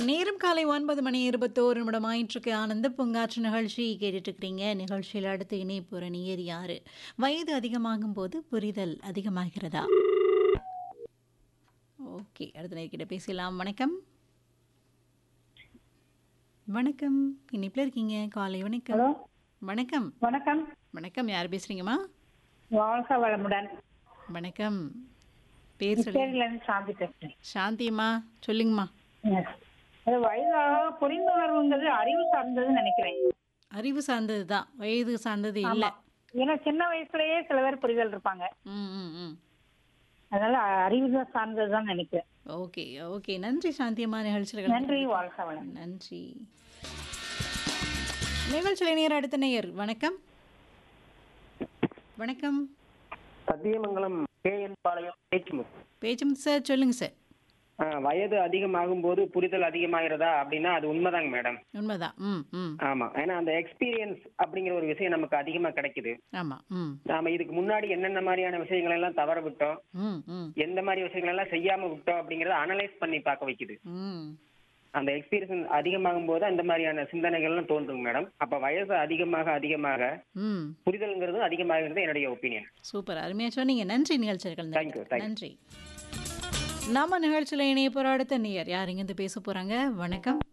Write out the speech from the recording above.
நேரம் காலை ஒன்பது மணி இருபத்தோரு நிமிடம் ஆயிற்றுக்கு ஆனந்த பூங்காற்று நிகழ்ச்சி கேட்டுட்டு இருக்கிறீங்க நிகழ்ச்சியில் அடுத்து இணைப்புற நீர் யாரு வயது அதிகமாகும் போது புரிதல் அதிகமாகிறதா ஓகே அடுத்த நேர்கிட்ட பேசலாம் வணக்கம் வணக்கம் இனிப்பில் இருக்கீங்க காலை வணக்கம் ஹலோ வணக்கம் வணக்கம் வணக்கம் யார் பேசுறீங்கம்மா வாழ்க வளமுடன் வணக்கம் பேர் சொல்லு புதுச்சேரியிலேருந்து சாந்தி பேசுறேன் சாந்தியம்மா சொல்லுங்கம்மா Yes. அது வயதாக புரிந்துணர்வுங்கிறது அறிவு சார்ந்ததுன்னு நினைக்கிறேன் அறிவு சார்ந்தது தான் வயது சார்ந்தது இல்லை ஏன்னா சின்ன வயசுலயே சில பேர் புரிதல் இருப்பாங்க ம் ம் ம் அதனால அறிவு தான் சார்ந்ததுதான் நினைக்கிறேன் ஓகே ஓகே நன்றி சாந்தியம்மா நிகழ்ச்சியில் நன்றி வாழ்க வளம் நன்றி நிகழ்ச்சியில் நேர் அடுத்த நேயர் வணக்கம் வணக்கம் சத்தியமங்கலம் கேஎன் பாளையம் பேச்சுமுத்து பேச்சும் சார் சொல்லுங்க சார் ஆ, வயது அதிகமாகும் போது புரிதல் அதிகமாகிறதா அப்படின்னா அது உண்மைதாங்க மேடம் உண்மைதான் ம் ம் ஆமா ஏன்னா அந்த எக்ஸ்பீரியன்ஸ் அப்படிங்கிற ஒரு விஷயம் நமக்கு அதிகமா கிடைக்குது ஆமாம் ம் நாம இதுக்கு முன்னாடி என்னென்ன மாதிரியான விஷயங்கள் எல்லாம் தவற விட்டோம் ம் ம் எந்த மாதிரி விஷயங்கள் எல்லாம் செய்யாம விட்டோம் அப்படிங்கறத அனலைஸ் பண்ணி பார்க்க வைக்குது ம் அந்த எக்ஸ்பீரியன்ஸ் அதிகமாகும் போது அந்த மாதிரியான சிந்தனைகள்லாம் தோன்றுங்க மேடம் அப்ப வயசு அதிகமாக அதிகமாக ம் புரிதல்ங்கிறது அதிகமாகிறது என்னுடைய ஒப்பீனியன் சூப்பர் அருமையாக சொன்னீங்க நன்றி நிகழ்ச்சியில் Thank you, கலந்து thank you. நன்றி நம்ம நிகழ்ச்சியில் இணைய போகிற அடுத்த நேயர் யார் இங்கேருந்து பேச போகிறாங்க வணக்கம்